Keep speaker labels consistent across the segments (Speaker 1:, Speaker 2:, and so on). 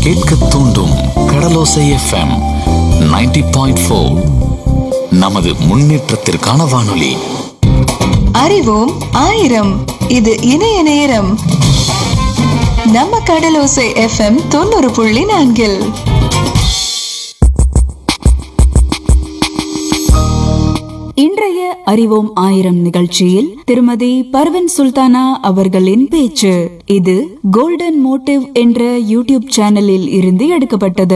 Speaker 1: கேட்க தூண்டும் கடலோசை FM 90.4 point நமது முன்னேற்றத்திற்கான வானொலி
Speaker 2: அறிவோம் ஆயிரம் இது இணைய நேரம் நம்ம கடலோசை எஃப்எம் தொண்ணூறு புள்ளி நான்கில்
Speaker 3: இன்றைய அறிவோம் ஆயிரம் நிகழ்ச்சியில் திருமதி பர்வின் சுல்தானா அவர்களின் பேச்சு இது கோல்டன் மோட்டிவ் என்ற யூடியூப் சேனலில் இருந்து எடுக்கப்பட்டது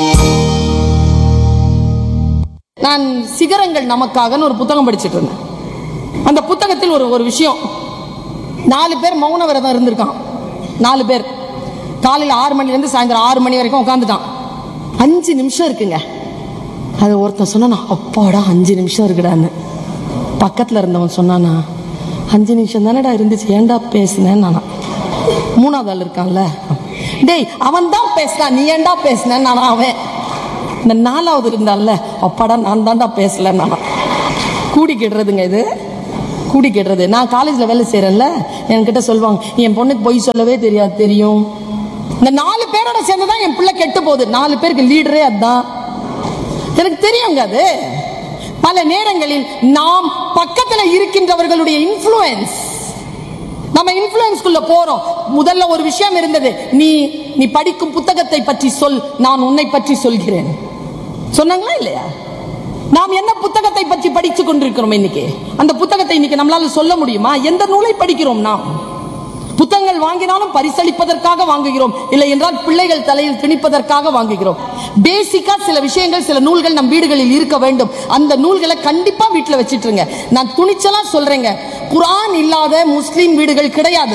Speaker 4: நான் சிகரங்கள் நமக்காகன்னு ஒரு புத்தகம் படிச்சிட்டு இருந்தேன் அந்த புத்தகத்தில் ஒரு ஒரு விஷயம் நாலு பேர் மௌன விரதம் இருந்திருக்கான் நாலு பேர் காலையில் ஆறு மணிலேருந்து சாயந்தரம் ஆறு மணி வரைக்கும் உட்காந்துட்டான் அஞ்சு நிமிஷம் இருக்குங்க அது ஒருத்தன் சொன்னானா அப்பாடா அஞ்சு நிமிஷம் இருக்குடான்னு பக்கத்தில் இருந்தவன் சொன்னானா அஞ்சு நிமிஷம் தானடா இருந்துச்சு ஏன்டா பேசுனேன்னு நானா மூணாவது ஆள் இருக்கான்ல டேய் அவன் தான் பேசினான் நீ ஏன்டா பேசுனேன்னு நானா அவன் இந்த நாலாவது இருந்தான்ல அப்பாடா நான் தான்டா பேசல நானா கூடி கெடுறதுங்க இது கூடி கெடுறது நான் காலேஜில் வேலை செய்கிறேன்ல என்கிட்ட சொல்லுவாங்க என் பொண்ணுக்கு பொய் சொல்லவே தெரியாது தெரியும் இந்த நாலு பேரோட சேர்ந்து தான் என் பிள்ளை கெட்டு போகுது நாலு பேருக்கு லீடரே அதுதான் எனக்கு தெரியுங்க அது பல நேரங்களில் நாம் பக்கத்துல இருக்கின்றவர்களுடைய இன்ஃப்ளூயன்ஸ் நம்ம இன்ஃப்ளூயன்ஸ்குள்ள போறோம் முதல்ல ஒரு விஷயம் இருந்தது நீ நீ படிக்கும் புத்தகத்தை பற்றி சொல் நான் உன்னை பற்றி சொல்கிறேன் சொன்னாங்களா இல்லையா நாம் என்ன புத்தகத்தை பற்றி படித்துக் கொண்டிருக்கிறோம் இன்னைக்கு அந்த புத்தகத்தை இன்னைக்கு நம்மளால சொல்ல முடியுமா எந்த நூலை படிக்கிறோம் நாம் புத்தகங்கள் வாங்கினாலும் பரிசளிப்பதற்காக வாங்குகிறோம் இல்லை என்றால் பிள்ளைகள் தலையில் திணிப்பதற்காக வாங்குகிறோம் பேசிக்கா சில விஷயங்கள் சில நூல்கள் நம் வீடுகளில் இருக்க வேண்டும் அந்த நூல்களை கண்டிப்பா வீட்டில் வச்சிட்டுருங்க நான் துணிச்சலா சொல்றேங்க குரான் இல்லாத முஸ்லிம் வீடுகள் கிடையாது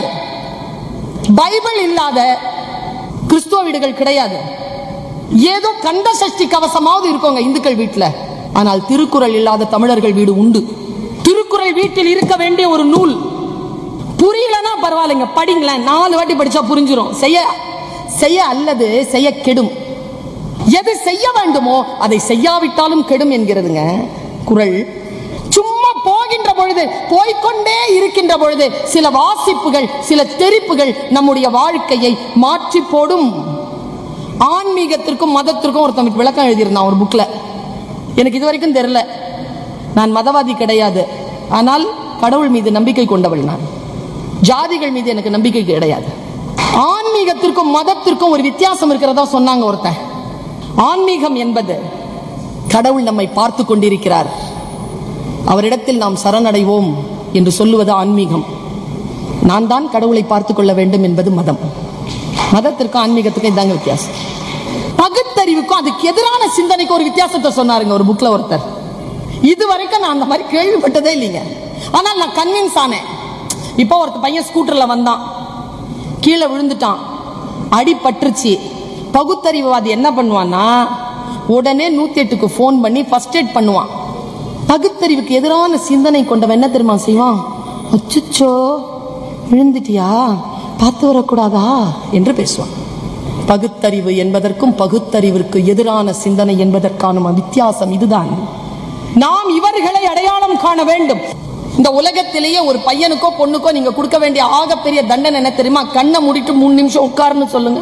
Speaker 4: பைபிள் இல்லாத கிறிஸ்துவ வீடுகள் கிடையாது ஏதோ கந்த சஷ்டி கவசமாவது இருக்கோங்க இந்துக்கள் வீட்டில் ஆனால் திருக்குறள் இல்லாத தமிழர்கள் வீடு உண்டு திருக்குறள் வீட்டில் இருக்க வேண்டிய ஒரு நூல் புரியலன்னா பரவாயில்லைங்க படிங்களேன் நாலு வாட்டி படிச்சா புரிஞ்சிடும் செய்ய செய்ய அல்லது செய்ய கெடும் எது செய்ய வேண்டுமோ அதை செய்யாவிட்டாலும் கெடும் என்கிறதுங்க குறள் சும்மா போகின்ற பொழுது போய்க்கொண்டே இருக்கின்ற பொழுது சில வாசிப்புகள் சில தெரிப்புகள் நம்முடைய வாழ்க்கையை மாற்றி போடும் ஆன்மீகத்திற்கும் மதத்திற்கும் ஒருத்தன் விளக்கம் எழுதியிருந்தான் ஒரு புக்ல எனக்கு இது வரைக்கும் தெரியல நான் மதவாதி கிடையாது ஆனால் கடவுள் மீது நம்பிக்கை கொண்டவள் நான் ஜாதிகள் மீது எனக்கு நம்பிக்கை கிடையாது ஆன்மீகத்திற்கும் மதத்திற்கும் ஒரு வித்தியாசம் இருக்கிறதா சொன்னாங்க ஒருத்தன் ஆன்மீகம் என்பது கடவுள் நம்மை பார்த்து கொண்டிருக்கிறார் அவரிடத்தில் நாம் சரணடைவோம் என்று சொல்லுவது ஆன்மீகம் நான் தான் கடவுளை பார்த்து கொள்ள வேண்டும் என்பது மதம் மதத்திற்கும் ஆன்மீகத்துக்கும் இதாங்க வித்தியாசம் பகுத்தறிவுக்கும் அதுக்கு எதிரான சிந்தனைக்கு ஒரு வித்தியாசத்தை சொன்னாருங்க ஒரு புக்ல ஒருத்தர் இது வரைக்கும் நான் அந்த மாதிரி கேள்விப்பட்டதே இல்லைங்க ஆனால் நான் கன்வின்ஸ் ஆனேன் இப்போ ஒருத்த பையன் ஸ்கூட்டர்ல வந்தான் கீழே விழுந்துட்டான் அடி பட்டுருச்சு பகுத்தறிவுவாதி என்ன பண்ணுவான்னா உடனே நூத்தி எட்டுக்கு ஃபோன் பண்ணி ஃபர்ஸ்ட் எய்ட் பண்ணுவான் பகுத்தறிவுக்கு எதிரான சிந்தனை கொண்டவன் என்ன தெரியுமா செய்வான் அச்சுச்சோ விழுந்துட்டியா பார்த்து வரக்கூடாதா என்று பேசுவான் பகுத்தறிவு என்பதற்கும் பகுத்தறிவிற்கு எதிரான சிந்தனை என்பதற்கான வித்தியாசம் இதுதான் நாம் இவர்களை அடையாளம் காண வேண்டும் இந்த உலகத்திலேயே ஒரு பையனுக்கோ பொண்ணுக்கோ நீங்க கொடுக்க வேண்டிய ஆகப்பெரிய தண்டனை என்ன தெரியுமா கண்ணை மூடிட்டு மூணு நிமிஷம் உட்காருன்னு சொல்லுங்க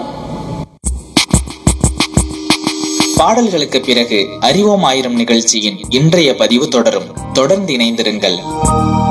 Speaker 5: பாடல்களுக்கு பிறகு அறிவோம் ஆயிரம் நிகழ்ச்சியின் இன்றைய பதிவு தொடரும் தொடர்ந்து இணைந்திருங்கள்